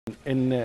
ان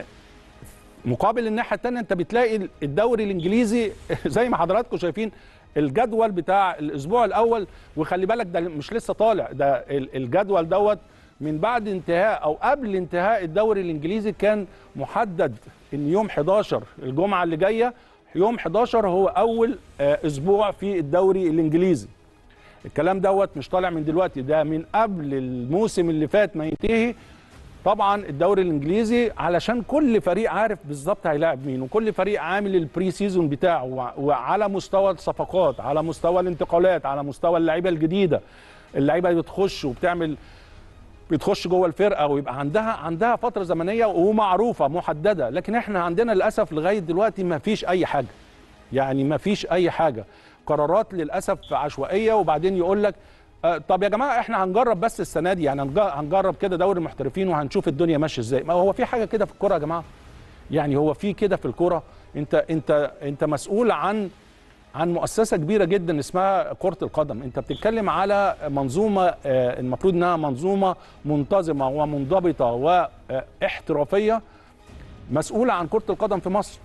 مقابل الناحيه الثانيه انت بتلاقي الدوري الانجليزي زي ما حضراتكم شايفين الجدول بتاع الاسبوع الاول وخلي بالك ده مش لسه طالع ده ال- الجدول دوت من بعد انتهاء او قبل انتهاء الدوري الانجليزي كان محدد ان يوم 11 الجمعه اللي جايه يوم 11 هو اول آه، اسبوع في الدوري الانجليزي الكلام دوت مش طالع من دلوقتي ده من قبل الموسم اللي فات ما ينتهي طبعا الدوري الانجليزي علشان كل فريق عارف بالظبط هيلاعب مين وكل فريق عامل البري سيزون بتاعه وع- وعلى مستوى الصفقات على مستوى الانتقالات على مستوى اللعيبه الجديده اللعيبه اللي بتخش وبتعمل بتخش جوه الفرقه ويبقى عندها عندها فتره زمنيه ومعروفه محدده لكن احنا عندنا للاسف لغايه دلوقتي ما فيش اي حاجه يعني ما فيش اي حاجه قرارات للاسف عشوائيه وبعدين يقول لك آه، طب يا جماعه احنا هنجرب بس السنه دي يعني هنج- هنجرب كده دوري المحترفين وهنشوف الدنيا ماشيه ازاي ما هو في حاجه كده في الكوره يا جماعه يعني هو في كده في الكوره انت انت انت مسؤول عن عن مؤسسه كبيره جدا اسمها كره القدم انت بتتكلم على منظومه آه، المفروض انها منظومه منتظمه ومنضبطه واحترافيه مسؤوله عن كره القدم في مصر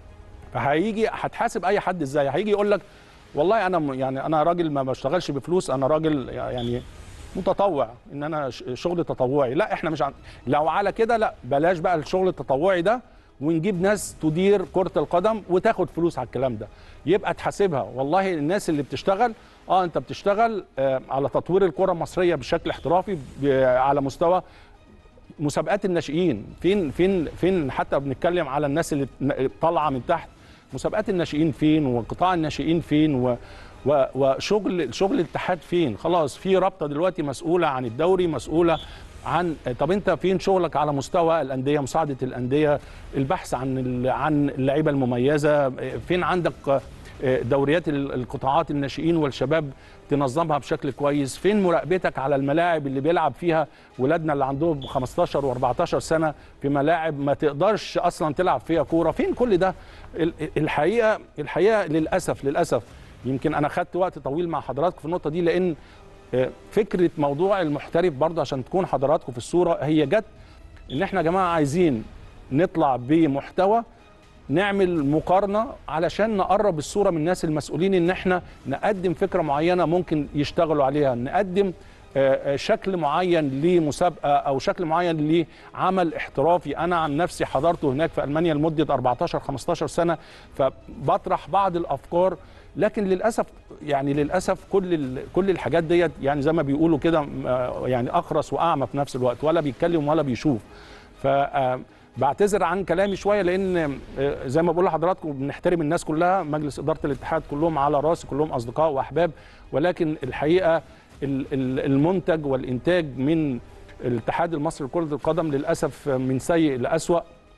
فهيجي هتحاسب اي حد ازاي هيجي يقول لك والله انا م- يعني انا راجل ما بشتغلش بفلوس انا راجل يعني متطوع ان انا ش- شغل تطوعي لا احنا مش عن... لو على كده لا بلاش بقى الشغل التطوعي ده ونجيب ناس تدير كرة القدم وتاخد فلوس على الكلام ده يبقى تحاسبها والله الناس اللي بتشتغل اه انت بتشتغل آه على تطوير الكرة المصرية بشكل احترافي ب- على مستوى مسابقات الناشئين فين فين فين حتى بنتكلم على الناس اللي طالعه من تحت مسابقات الناشئين فين وقطاع الناشئين فين و و وشغل شغل الاتحاد فين خلاص في رابطه دلوقتي مسؤوله عن الدوري مسؤوله عن طب انت فين شغلك على مستوى الانديه مساعده الانديه البحث عن ال- عن اللعيبه المميزه فين عندك دوريات ال- القطاعات الناشئين والشباب تنظمها بشكل كويس فين مراقبتك على الملاعب اللي بيلعب فيها ولادنا اللي عندهم 15 و14 سنه في ملاعب ما تقدرش اصلا تلعب فيها كوره فين كل ده ال- الحقيقه الحقيقه للاسف للاسف يمكن انا خدت وقت طويل مع حضراتكم في النقطه دي لان آه، فكره موضوع المحترف برضه عشان تكون حضراتكم في الصوره هي جت ان احنا يا جماعه عايزين نطلع بمحتوى نعمل مقارنه علشان نقرب الصوره من الناس المسؤولين ان احنا نقدم فكره معينه ممكن يشتغلوا عليها نقدم آه، آه، شكل معين لمسابقه او شكل معين لعمل احترافي انا عن نفسي حضرته هناك في المانيا لمده 14 15 سنه فبطرح بعض الافكار لكن للاسف يعني للاسف كل ال- كل الحاجات ديت يعني زي ما بيقولوا كده آه، يعني اخرس واعمى في نفس الوقت ولا بيتكلم ولا بيشوف ف آه، بعتذر عن كلامي شويه لان آه، زي ما بقول لحضراتكم بنحترم الناس كلها مجلس اداره الاتحاد كلهم على راسي كلهم اصدقاء واحباب ولكن الحقيقه ال- ال- المنتج والانتاج من الاتحاد المصري لكره القدم للاسف من سيء لاسوأ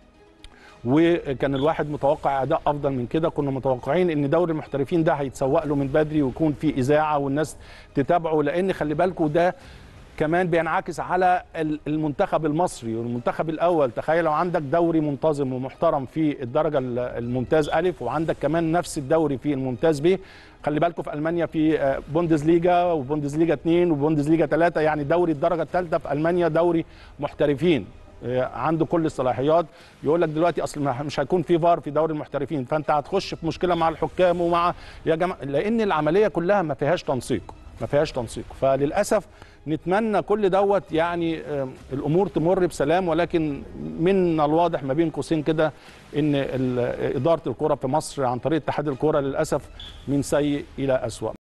وكان الواحد متوقع اداء افضل من كده كنا متوقعين ان دوري المحترفين ده هيتسوق له من بدري ويكون في اذاعه والناس تتابعه لان خلي بالكم ده كمان بينعكس على ال- المنتخب المصري والمنتخب الاول تخيل لو عندك دوري منتظم ومحترم في الدرجه ال- الممتاز الف وعندك كمان نفس الدوري في الممتاز ب خلي بالكم في المانيا في آه، بوندسليجا وبوندسليجا 2 وبوندسليجا 3 يعني دوري الدرجه الثالثه في المانيا دوري محترفين آه، عنده كل الصلاحيات يقول لك دلوقتي اصل ما- مش هيكون في فار في دوري المحترفين فانت هتخش في مشكله مع الحكام ومع يا جماعه لان العمليه كلها ما فيهاش تنسيق ما فيهاش تنسيق فللاسف نتمنى كل دوت يعني آه، الامور تمر بسلام ولكن من الواضح ما بين قوسين كده ان ال- اداره الكره في مصر عن طريق اتحاد الكره للاسف من سيء الى اسوء